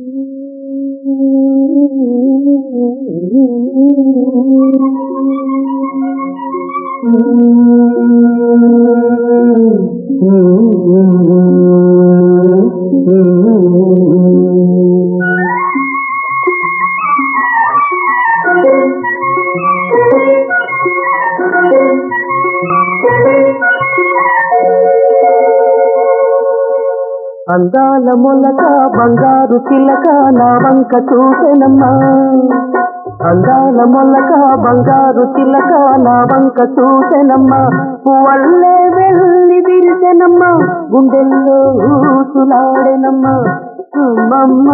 అందాల మొలక బంగారు చిలక నా వంక చూసెనమ్మా అందాల మొలక బంగారు చిలక నా వంక చూసెనమ్మా పువ్వల్లే వెళ్ళి విరిసెనమ్మా గుండెల్లో ఊసులాడెనమ్మా అమ్మమ్మ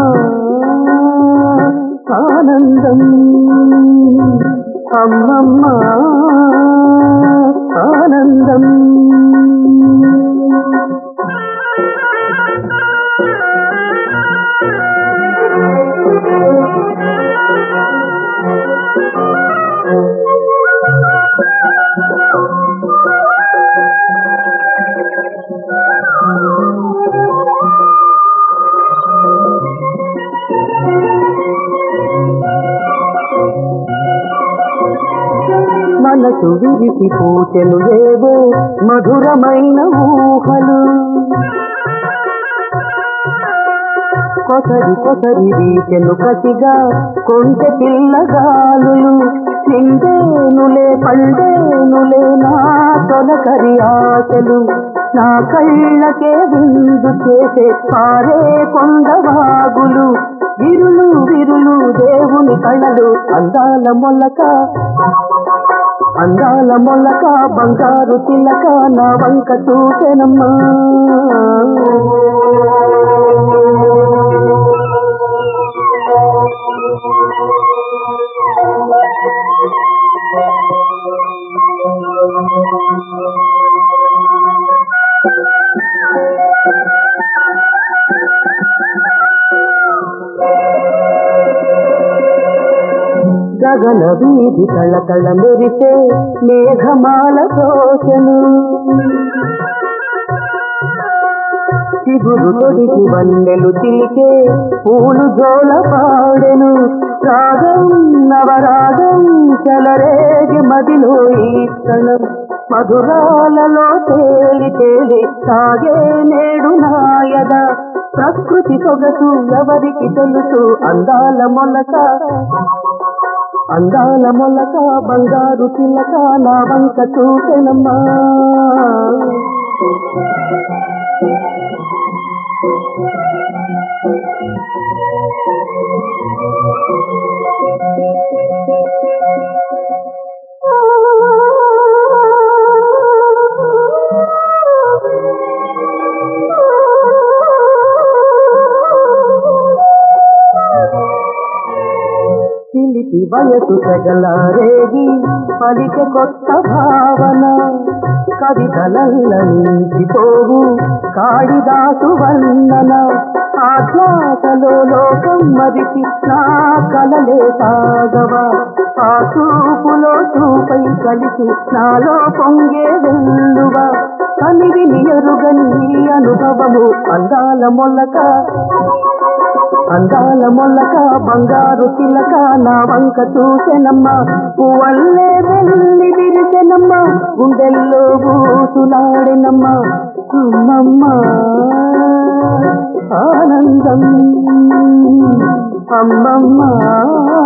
ఆనందం అమ్మమ్మ ఆనందం మనసు విరిసి పూచెను ఏవో మధురమైన ఊహలు కొసరి కొసరి వీచెను కసిగా కొంచె పిల్లగాలులు నిండేనులే పండేనులే నా తొలకరి ఆశలు నా కళ్ళకే విందు చేసే పారే కొండవాగులు విరులు విరులు దేవుని కళలు అందాల మొలక అందాల మొలక బంగారు తిలక నా వంక చూసెనమ్మా గగన వీధి కళకళ మెరిసే మేఘమాల తోచను చిగురు తొడికి వన్నెలు చిలికే పూలు జోల పాడెను రాగం నవరాగం చలరేగి మదిలో ఈ క్షణం మధురాలలో తేలి తేలి సాగే నేడు నాయద ప్రకృతి సొగసు ఎవరికి తెలుసు అందాల మొలక అందాల మొలక బంగారు చిలక నా వంక చూసెనమ్మా చిలిపి వయసు తెగలారేగి పలిక కొత్త భావన కవితలల్ల నించిపోవు కాళిదాసు వర్ణన ఆధ్యాసలో లోకం మరిచి నా కలలే సాగవా ఆ చూపులో చూపై కలిసి నాలో పొంగే వెల్లువ కనివి నియరుగని ఈ అనుభవము అందాల మొలక అందాల మొలక బంగారు చిలక నా వంక చూసెనమ్మా పువ్వల్లే వెళ్ళి విరిసెనమ్మా గుండెల్లో బూసులాడినమ్మా అమ్మమ్మ ఆనందం అమ్మమ్మ